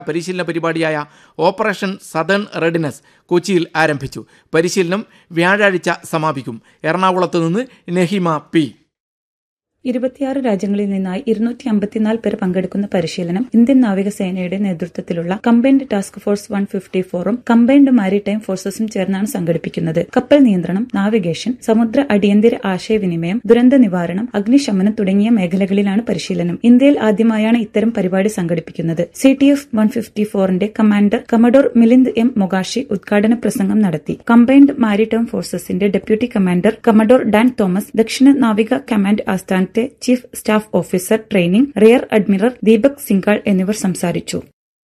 പരിശീലന പരിപാടിയായ operation southern readiness കൊച്ചിയിൽ ആരംഭിച്ചു പരിശീലനം വ്യാഴാഴ്ച സമാപിക്കും എറണാകുളത്ത് നിന്ന് നെഹിമ പി ഇരുപത്തിയാറ് രാജ്യങ്ങളിൽ നിന്നായി ഇരുന്നൂറ്റി അമ്പത്തിനാല് പേർ പങ്കെടുക്കുന്ന പരിശീലനം ഇന്ത്യൻ നാവികസേനയുടെ നേതൃത്വത്തിലുള്ള combined task force one fifty ഫോറും കമ്പൈൻഡ് മാരിടൈം ഫോഴ്സസും ചേർന്നാണ് സംഘടിപ്പിക്കുന്നത് കപ്പൽ നിയന്ത്രണം നാവിഗേഷൻ സമുദ്ര അടിയന്തര ആശയവിനിമയം ദുരന്ത നിവാരണം അഗ്നിശമനം തുടങ്ങിയ മേഖലകളിലാണ് പരിശീലനം ഇന്ത്യയിൽ ആദ്യമായാണ് ഇത്തരം പരിപാടി സംഘടിപ്പിക്കുന്നത് C T F one fifty ഫോറിന്റെ commander commodore Milind M Mokashi ഉദ്ഘാടന പ്രസംഗം നടത്തി കമ്പൈൻഡ് മാരിടൈം ഫോഴ്സസിന്റെ deputy commander commodore Dan Thomas ദക്ഷിണ നാവിക കമാൻഡ് ആസ്ഥാനത്തെ chief staff officer training rear admiral Deepak Singhal എന്നിവർ സംസാരിച്ചു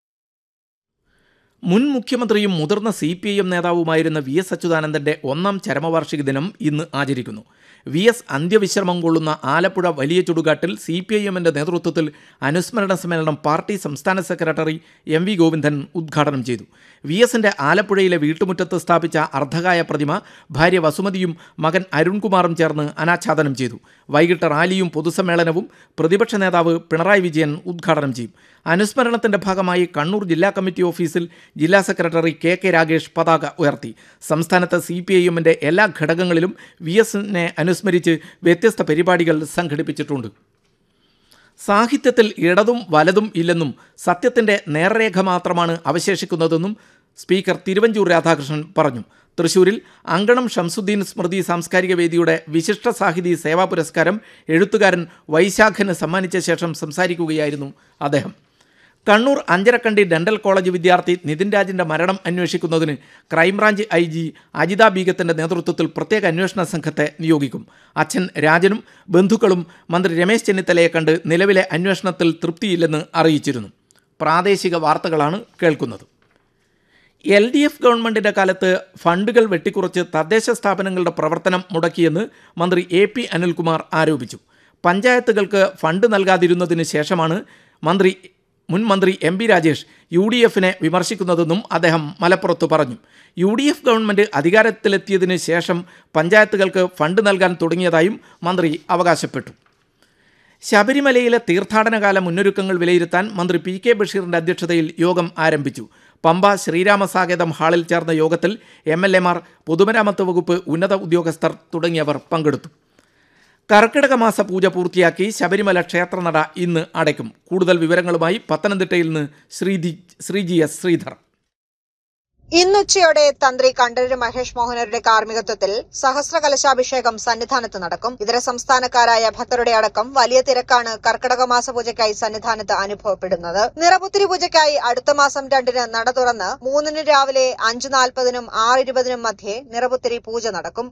മുൻ മുഖ്യമന്ത്രിയും മുതിർന്ന സി പി ഐ എം നേതാവുമായിരുന്ന വി എസ് അച്യുതാനന്ദന്റെ ഒന്നാം ചരമവാർഷിക ദിനം ഇന്ന് ആചരിക്കുന്നു വി എസ് അന്ത്യവിശ്രമം കൊള്ളുന്ന ആലപ്പുഴ വലിയ ചുടുകാട്ടിൽ സി പി ഐ എമ്മിന്റെ നേതൃത്വത്തിൽ അനുസ്മരണ സമ്മേളനം പാർട്ടി സംസ്ഥാന സെക്രട്ടറി എം വി ഗോവിന്ദൻ ഉദ്ഘാടനം ചെയ്തു വി എസിന്റെ ആലപ്പുഴയിലെ വീട്ടുമുറ്റത്ത് സ്ഥാപിച്ച അർദ്ധകായ പ്രതിമ ഭാര്യ വസുമതിയും മകൻ അരുൺകുമാറും ചേർന്ന് അനാച്ഛാദനം ചെയ്തു വൈകിട്ട് റാലിയും പൊതുസമ്മേളനവും പ്രതിപക്ഷ നേതാവ് പിണറായി വിജയൻ ഉദ്ഘാടനം ചെയ്യും അനുസ്മരണത്തിന്റെ ഭാഗമായി കണ്ണൂർ ജില്ലാ കമ്മിറ്റി ഓഫീസിൽ ജില്ലാ സെക്രട്ടറി കെ കെ രാഗേഷ് പതാക ഉയർത്തി സംസ്ഥാനത്ത് സി പി ഐ എമ്മിന്റെ എല്ലാ ഘടകങ്ങളിലും വി എസിനെ അനുസ്മരിച്ച് വ്യത്യസ്ത പരിപാടികൾ സംഘടിപ്പിച്ചിട്ടുണ്ട് സാഹിത്യത്തിൽ ഇടതും വലതും ഇല്ലെന്നും സത്യത്തിന്റെ നേർരേഖ മാത്രമാണ് അവശേഷിക്കുന്നതെന്നും സ്പീക്കർ തിരുവഞ്ചൂർ രാധാകൃഷ്ണൻ പറഞ്ഞു തൃശൂരിൽ അങ്കണം ഷംസുദ്ദീൻ സ്മൃതി സാംസ്കാരിക വേദിയുടെ വിശിഷ്ട സാഹിതി സേവാ പുരസ്കാരം എഴുത്തുകാരൻ വൈശാഖന് സമ്മാനിച്ച ശേഷം സംസാരിക്കുകയായിരുന്നു അദ്ദേഹം കണ്ണൂർ അഞ്ചരക്കണ്ടി ഡെന്റൽ കോളേജ് വിദ്യാർത്ഥി നിതിൻ രാജിന്റെ മരണം അന്വേഷിക്കുന്നതിന് ക്രൈംബ്രാഞ്ച് ഐ ജി അജിത ബീഗത്തിന്റെ നേതൃത്വത്തിൽ പ്രത്യേക അന്വേഷണ സംഘത്തെ നിയോഗിക്കും അച്ഛൻ രാജനും ബന്ധുക്കളും മന്ത്രി രമേശ് ചെന്നിത്തലയെ കണ്ട് നിലവിലെ അന്വേഷണത്തിൽ തൃപ്തിയില്ലെന്ന് അറിയിച്ചിരുന്നു പ്രാദേശിക വാർത്തകളാണ് കേൾക്കുന്നത് എൽ ഡി എഫ് ഗവൺമെന്റിന്റെ കാലത്ത് ഫണ്ടുകൾ വെട്ടിക്കുറച്ച് തദ്ദേശ സ്ഥാപനങ്ങളുടെ പ്രവർത്തനം മുടക്കിയെന്ന് മന്ത്രി എ പി അനിൽകുമാർ ആരോപിച്ചു പഞ്ചായത്തുകൾക്ക് ഫണ്ട് നൽകാതിരുന്നതിന് ശേഷമാണ് മന്ത്രി മുൻ മന്ത്രി M P Rajesh U D എഫിനെ വിമർശിക്കുന്നതെന്നും അദ്ദേഹം മലപ്പുറത്ത് പറഞ്ഞു യു ഡി എഫ് ഗവൺമെന്റ് അധികാരത്തിലെത്തിയതിന് ശേഷം പഞ്ചായത്തുകൾക്ക് ഫണ്ട് നൽകാൻ തുടങ്ങിയതായും മന്ത്രി അവകാശപ്പെട്ടു ശബരിമലയിലെ തീർത്ഥാടനകാല മുന്നൊരുക്കങ്ങൾ വിലയിരുത്താൻ മന്ത്രി പി കെ ബഷീറിന്റെ അധ്യക്ഷതയിൽ യോഗം ആരംഭിച്ചു പമ്പ ശ്രീരാമസാകേതം ഹാളിൽ ചേർന്ന യോഗത്തിൽ എം എൽ എമാർ പൊതുമരാമത്ത് വകുപ്പ് ഉന്നത ഉദ്യോഗസ്ഥർ തുടങ്ങിയവർ പങ്കെടുത്തു കർക്കിടക മാസ പൂജ പൂർത്തിയാക്കി ശബരിമല ക്ഷേത്രനട ഇന്ന് അടയ്ക്കും കൂടുതൽ വിവരങ്ങളുമായി പത്തനംതിട്ടയിൽ നിന്ന് ശ്രീജി ശ്രീജി എസ് ശ്രീധർ ഇന്നുച്ചയോടെ തന്ത്രി കണ്ഠരര് മഹേഷ് മോഹനരുടെ കാർമ്മികത്വത്തിൽ സഹസ്ര കലശാഭിഷേകം സന്നിധാനത്ത് നടക്കും ഇതര സംസ്ഥാനക്കാരായ ഭക്തരുടെ അടക്കം വലിയ തിരക്കാണ് കർക്കിടക മാസ പൂജയ്ക്കായി സന്നിധാനത്ത് അനുഭവപ്പെടുന്നത് നിറപുത്തിരി പൂജയ്ക്കായി അടുത്ത മാസം രണ്ടിന് നട തുറന്ന് മൂന്നിന് രാവിലെ അഞ്ചു നാൽപ്പതിനും ആറ് ഇരുപതിനും മധ്യേ നിറപുത്തിരി പൂജ നടക്കും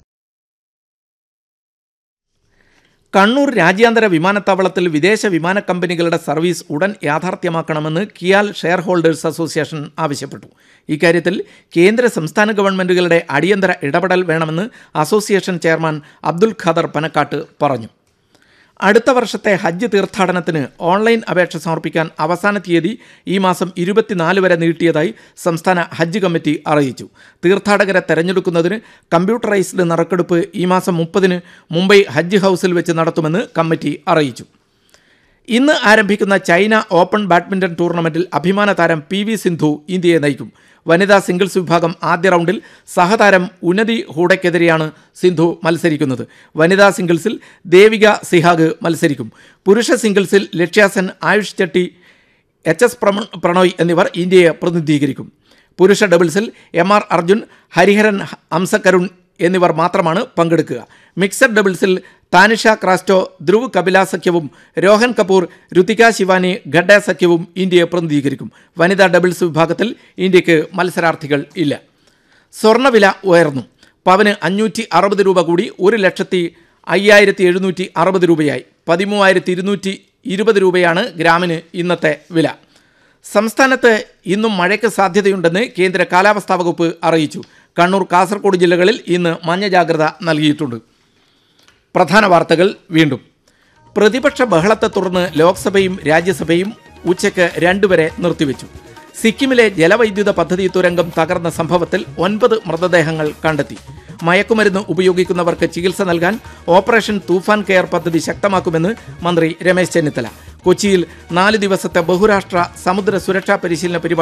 കണ്ണൂർ രാജ്യാന്തര വിമാനത്താവളത്തിൽ വിദേശ വിമാന കമ്പനികളുടെ സർവീസ് ഉടൻ യാഥാർത്ഥ്യമാക്കണമെന്ന് കിയാൽ ഷെയർ ഹോൾഡേഴ്സ് അസോസിയേഷൻ ആവശ്യപ്പെട്ടു ഇക്കാര്യത്തിൽ കേന്ദ്ര സംസ്ഥാന ഗവൺമെന്റുകളുടെ അടിയന്തര ഇടപെടൽ വേണമെന്ന് അസോസിയേഷൻ ചെയർമാൻ അബ്ദുൽ ഖാദർ പനക്കാട്ട് പറഞ്ഞു അടുത്ത വർഷത്തെ ഹജ്ജ് തീർത്ഥാടനത്തിന് ഓൺലൈൻ അപേക്ഷ സമർപ്പിക്കാൻ അവസാന തീയതി ഈ മാസം ഇരുപത്തിനാല് വരെ നീട്ടിയതായി സംസ്ഥാന ഹജ്ജ് കമ്മിറ്റി അറിയിച്ചു തീർത്ഥാടകരെ തെരഞ്ഞെടുക്കുന്നതിന് കമ്പ്യൂട്ടറൈസ്ഡ് നറുക്കെടുപ്പ് ഈ മാസം മുപ്പതിന് മുംബൈ ഹജ്ജ് ഹൗസിൽ വെച്ച് നടത്തുമെന്ന് കമ്മിറ്റി അറിയിച്ചു ഇന്ന് ആരംഭിക്കുന്ന ചൈന ഓപ്പൺ ബാഡ്മിന്റൺ ടൂർണമെന്റിൽ അഭിമാന താരം പി വി സിന്ധു ഇന്ത്യയെ നയിക്കും വനിതാ സിംഗിൾസ് വിഭാഗം ആദ്യ റൗണ്ടിൽ സഹതാരം ഉന്നതി ഹൂഡയ്ക്കെതിരെയാണ് സിന്ധു മത്സരിക്കുന്നത് വനിതാ സിംഗിൾസിൽ ദേവിക സിഹാഗ് മത്സരിക്കും പുരുഷ സിംഗിൾസിൽ ലക്ഷ്യാസൻ ആയുഷ് ചെട്ടി എച്ച് എസ് പ്രമ പ്രണോയ് എന്നിവർ ഇന്ത്യയെ പ്രതിനിധീകരിക്കും പുരുഷ ഡബിൾസിൽ എം ആർ അർജുൻ ഹരിഹരൻ അംസകരുൺ എന്നിവർ മാത്രമാണ് പങ്കെടുക്കുക മിക്സഡ് ഡബിൾസിൽ താനിഷ ക്രാസ്റ്റോ ധ്രുവ് കപില സഖ്യവും രോഹൻ കപൂർ രുതിക ശിവാനി ഖഡ സഖ്യവും ഇന്ത്യയെ പ്രതിനിധീകരിക്കും വനിതാ ഡബിൾസ് വിഭാഗത്തിൽ ഇന്ത്യക്ക് മത്സരാർത്ഥികൾ ഇല്ല സ്വർണ്ണവില ഉയർന്നു പവന് അഞ്ഞൂറ്റി അറുപത് രൂപ കൂടി ഒരു ലക്ഷത്തി അയ്യായിരത്തി എഴുന്നൂറ്റി അറുപത് രൂപയായി പതിമൂവായിരത്തി ഇരുന്നൂറ്റി ഇരുപത് രൂപയാണ് ഗ്രാമിന് ഇന്നത്തെ വില സംസ്ഥാനത്ത് ഇന്നും മഴയ്ക്ക് സാധ്യതയുണ്ടെന്ന് കേന്ദ്ര കാലാവസ്ഥാ വകുപ്പ് അറിയിച്ചു കണ്ണൂർ കാസർഗോഡ് ജില്ലകളിൽ ഇന്ന് മഞ്ഞ ജാഗ്രത നൽകിയിട്ടുണ്ട് പ്രധാന വാർത്തകൾ വീണ്ടും പ്രതിപക്ഷ ബഹളത്തെ തുടർന്ന് ലോക്സഭയും രാജ്യസഭയും ഉച്ചയ്ക്ക് രണ്ടുവരെ നിർത്തിവെച്ചു സിക്കിമിലെ ജലവൈദ്യുത പദ്ധതി തുരങ്കം തകർന്ന സംഭവത്തിൽ ഒൻപത് മൃതദേഹങ്ങൾ കണ്ടെത്തി മയക്കുമരുന്ന് ഉപയോഗിക്കുന്നവർക്ക് ചികിത്സ നൽകാൻ ഓപ്പറേഷൻ തൂഫാൻ കെയർ പദ്ധതി ശക്തമാക്കുമെന്ന് മന്ത്രി രമേശ് ചെന്നിത്തല കൊച്ചിയിൽ നാല് ദിവസത്തെ ബഹുരാഷ്ട്ര സമുദ്ര സുരക്ഷാ പരിശീലന പരിപാടി